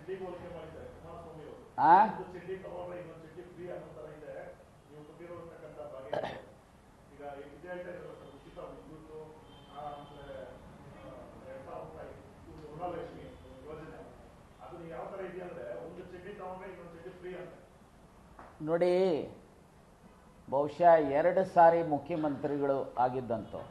ಚಡ್ಡಿಗೆ ಹೋಲಿಕೆ ಮಾಡಿದ್ದಾರೆ ಕುಮಾರಸ್ವಾಮಿ ಅವರು ಆ ಒಂದು ಚಡ್ಡಿ ತಗೊಂಡ್ರೆ ಇನ್ನೊಂದು ಚಡ್ಡಿ ಫ್ರೀ ಅನ್ನೋ ತರ ಇದೆ ನೀವು ಕೊಟ್ಟಿರೋತಕ್ಕಂಥ ಭಾಗ್ಯ ಈಗ ಇದು ಹೇಳ್ತಾ ಇದ್ರಲ್ಲ ಸರ್ ಉಚಿತ ವಿದ್ಯುತ್ ಆಮೇಲೆ ಎರಡ್ ಸಾವಿರ ರೂಪಾಯಿ ಇದು ಗೃಹಲಕ್ಷ್ಮಿ ಯೋಜನೆ ಅದು ಯಾವ ತರ ಇದೆ ಅಂದ್ರೆ ಒಂದು ಚಡ್ಡಿ ತಗೊಂಡ್ರೆ ಇನ್ನೊಂದು ಚಡ್ಡಿ ಫ್ರೀ ಅಂತ ನೋಡಿ ಬಹುಶಃ ಎರಡು ಸಾರಿ ಮುಖ್ಯಮಂತ್ರಿಗಳು ಆಗಿದ್ದಂತು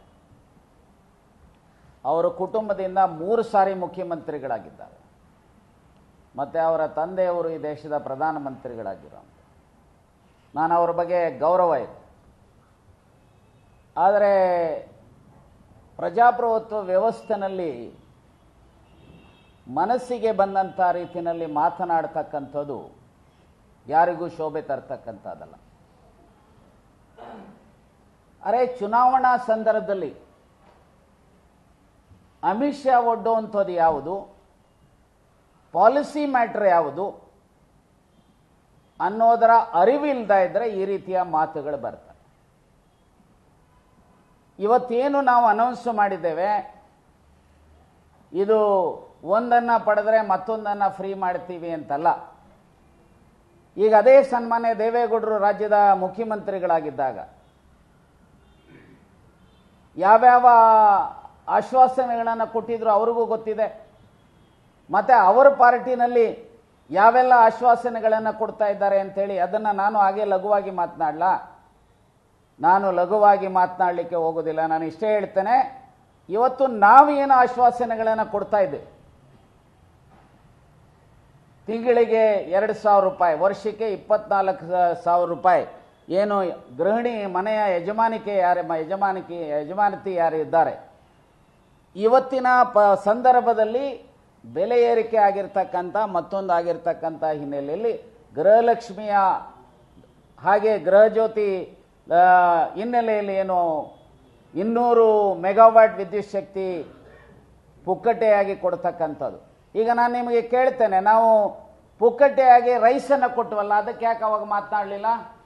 ಅವರ ಕುಟುಂಬದಿಂದ ಮೂರು ಸಾರಿ ಮುಖ್ಯಮಂತ್ರಿಗಳಾಗಿದ್ದಾರೆ ಮತ್ತು ಅವರ ತಂದೆಯವರು ಈ ದೇಶದ ಪ್ರಧಾನಮಂತ್ರಿಗಳಾಗಿರೋ ನಾನು ಅವರ ಬಗ್ಗೆ ಗೌರವ ಇದೆ ಆದರೆ ಪ್ರಜಾಪ್ರಭುತ್ವ ವ್ಯವಸ್ಥೆನಲ್ಲಿ ಮನಸ್ಸಿಗೆ ಬಂದಂಥ ರೀತಿಯಲ್ಲಿ ಮಾತನಾಡ್ತಕ್ಕಂಥದ್ದು ಯಾರಿಗೂ ಶೋಭೆ ತರ್ತಕ್ಕಂಥದ್ದಲ್ಲ ಅರೆ ಚುನಾವಣಾ ಸಂದರ್ಭದಲ್ಲಿ ಅಮಿತ್ ಶಾ ಒಡ್ಡುವಂಥದ್ದು ಯಾವುದು ಪಾಲಿಸಿ ಮ್ಯಾಟ್ರ್ ಯಾವುದು ಅನ್ನೋದರ ಅರಿವಿಲ್ದ ಇದ್ರೆ ಈ ರೀತಿಯ ಮಾತುಗಳು ಬರ್ತವೆ ಇವತ್ತೇನು ನಾವು ಅನೌನ್ಸ್ ಮಾಡಿದ್ದೇವೆ ಇದು ಒಂದನ್ನು ಪಡೆದ್ರೆ ಮತ್ತೊಂದನ್ನು ಫ್ರೀ ಮಾಡ್ತೀವಿ ಅಂತಲ್ಲ ಈಗ ಅದೇ ಸನ್ಮಾನ್ಯ ದೇವೇಗೌಡರು ರಾಜ್ಯದ ಮುಖ್ಯಮಂತ್ರಿಗಳಾಗಿದ್ದಾಗ ಯಾವ್ಯಾವ ಆಶ್ವಾಸನೆಗಳನ್ನು ಕೊಟ್ಟಿದ್ರು ಅವ್ರಿಗೂ ಗೊತ್ತಿದೆ ಮತ್ತೆ ಅವರ ಪಾರ್ಟಿನಲ್ಲಿ ಯಾವೆಲ್ಲ ಆಶ್ವಾಸನೆಗಳನ್ನು ಕೊಡ್ತಾ ಇದ್ದಾರೆ ಅಂತೇಳಿ ಅದನ್ನು ನಾನು ಹಾಗೆ ಲಘುವಾಗಿ ಮಾತನಾಡಲ ನಾನು ಲಘುವಾಗಿ ಮಾತನಾಡಲಿಕ್ಕೆ ಹೋಗೋದಿಲ್ಲ ನಾನು ಇಷ್ಟೇ ಹೇಳ್ತೇನೆ ಇವತ್ತು ನಾವು ಏನು ಆಶ್ವಾಸನೆಗಳನ್ನು ಕೊಡ್ತಾ ಇದ್ದೇವೆ ತಿಂಗಳಿಗೆ ಎರಡು ಸಾವಿರ ರೂಪಾಯಿ ವರ್ಷಕ್ಕೆ ಇಪ್ಪತ್ನಾಲ್ಕು ಸಾವಿರ ರೂಪಾಯಿ ಏನು ಗೃಹಿಣಿ ಮನೆಯ ಯಜಮಾನಿಕೆ ಯಾರು ಮ- ಯಜಮಾನಿಕೆ ಯಜಮಾನತಿ ಯಾರು ಇದ್ದಾರೆ ಇವತ್ತಿನ ಪ ಸಂದರ್ಭದಲ್ಲಿ ಬೆಲೆ ಏರಿಕೆ ಆಗಿರ್ತಕ್ಕಂಥ ಮತ್ತೊಂದು ಆಗಿರ್ತಕ್ಕಂಥ ಹಿನ್ನೆಲೆಯಲ್ಲಿ ಗೃಹಲಕ್ಷ್ಮಿಯ ಹಾಗೆ ಗೃಹಜ್ಯೋತಿ ಆ, ಹಿನ್ನೆಲೆಯಲ್ಲಿ ಏನು ಇನ್ನೂರು ಮೆಗಾವಾಟ್ ವಿದ್ಯುತ್ ಶಕ್ತಿ ಪುಕ್ಕಟೆಯಾಗಿ ಕೊಡ್ತಕ್ಕಂಥದ್ದು ಈಗ ನಾನು ನಿಮಗೆ ಕೇಳ್ತೇನೆ ನಾವು ಪುಕ್ಕಟೆಯಾಗಿ ರೈಸನ್ನು ಕೊಟ್ಟವಲ್ಲ ಅದಕ್ಕೆ ಯಾಕೆ ಅವಾಗ ಮಾತನಾಡಲಿಲ್ಲ